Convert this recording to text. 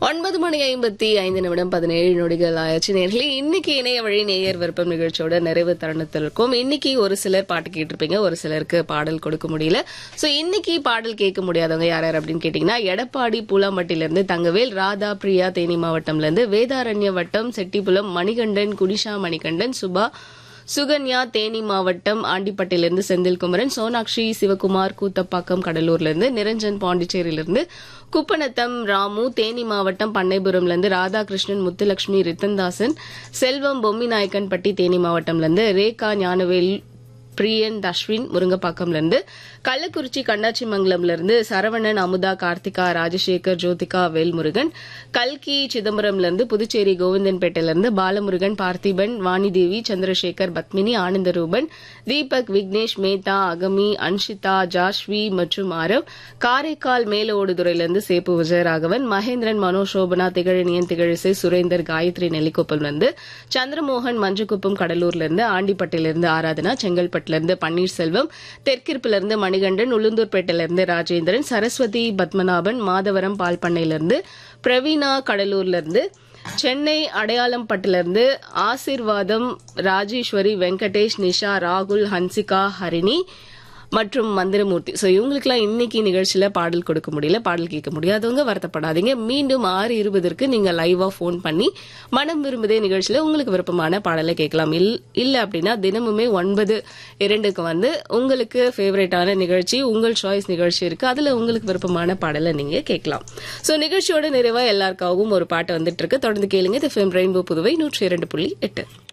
ஒன்பது மணி ஐம்பத்தி ஐந்து நிமிடம் பதினேழு நொடிகள் ஆயிடுச்சு நேர்களே இன்னைக்கு இணைய வழி நேயர் விருப்பம் நிகழ்ச்சியோட நிறைவு தருணத்தில் இருக்கும் இன்னைக்கு ஒரு சிலர் பாட்டு கேட்டிருப்பீங்க ஒரு சிலருக்கு பாடல் கொடுக்க முடியல சோ இன்னைக்கு பாடல் கேட்க முடியாதவங்க யார் யார் அப்படின்னு கேட்டீங்கன்னா எடப்பாடி பூலாம்பட்டில இருந்து தங்கவேல் ராதா பிரியா தேனி மாவட்டம்ல இருந்து வேதாரண்ய வட்டம் செட்டிப்புலம் மணிகண்டன் குடிஷா மணிகண்டன் சுபா சுகன்யா தேனி மாவட்டம் ஆண்டிப்பட்டிலிருந்து செந்தில்குமரன் சோனாக்ஷி சிவகுமார் கூத்தப்பாக்கம் கடலூர்ல இருந்து நிரஞ்சன் பாண்டிச்சேரியிலிருந்து குப்பநத்தம் ராமு தேனி மாவட்டம் பண்ணைபுரம்ல இருந்து ராதாகிருஷ்ணன் முத்துலட்சுமி ரித்தன்தாசன் செல்வம் பொம்மிநாயக்கன்பட்டி தேனி மாவட்டம்ல இருந்து ரேகா ஞானவேல் பிரியன் அஸ்வின் முருங்கப்பாக்கம்ல இருந்து கள்ளக்குறிச்சி கண்ணாச்சிமங்கலம்ல இருந்து சரவணன் அமுதா கார்த்திகா ராஜசேகர் ஜோதிகா வேல்முருகன் கல்கி சிதம்பரம்ல இருந்து புதுச்சேரி கோவிந்தன்பேட்டையில இருந்து பாலமுருகன் பார்த்திபன் வாணிதேவி சந்திரசேகர் பத்மினி ஆனந்தரூபன் தீபக் விக்னேஷ் மேத்தா அகமி அன்ஷிதா ஜாஷ்வி மற்றும் ஆரவ் காரைக்கால் மேலோடுதுறையில இருந்து சேப்பு விஜயராகவன் மகேந்திரன் மனோ சோபனா திகழனியன் திகழிசை சுரேந்தர் காயத்ரி நெல்லிக்குப்பம்ல இருந்து சந்திரமோகன் மஞ்சக்குப்பம் கடலூர்ல இருந்து ஆண்டிப்பட்டில இருந்து ஆராதனா செங்கல்பட்டுல இருந்து பன்னீர்செல்வம் தெற்கிருப்புல இருந்து மணிகண்டன் உளுந்தூர்பேட்டையில இருந்து ராஜேந்திரன் சரஸ்வதி பத்மநாபன் மாதவரம் பால்பண்ணையில இருந்து பிரவீனா கடலூர்ல இருந்து சென்னை அடையாளம்பட்டுல இருந்து ஆசிர்வாதம் ராஜேஸ்வரி வெங்கடேஷ் நிஷா ராகுல் ஹன்சிகா ஹரிணி மற்றும் மந்திரமூர்த்தி ஸோ இவங்களுக்குலாம் இன்னைக்கு நிகழ்ச்சியில பாடல் கொடுக்க முடியல பாடல் கேட்க முடியாதவங்க வருத்தப்படாதீங்க மீண்டும் ஆறு இருபதற்கு நீங்க லைவா ஃபோன் பண்ணி மனம் விரும்புதே நிகழ்ச்சியில உங்களுக்கு விருப்பமான பாடலை கேட்கலாம் இல் இல்ல அப்படின்னா தினமுமே ஒன்பது இரண்டுக்கு வந்து உங்களுக்கு ஃபேவரட்டான நிகழ்ச்சி உங்கள் சாய்ஸ் நிகழ்ச்சி இருக்கு அதுல உங்களுக்கு விருப்பமான பாடலை நீங்க கேட்கலாம் ஸோ நிகழ்ச்சியோட நிறைவா எல்லாருக்காகவும் ஒரு பாட்டு வந்துட்டு இருக்கு தொடர்ந்து கேளுங்க இது ரெயின்போ புதுவை நூற்றி இரண்டு புள்ளி எட்டு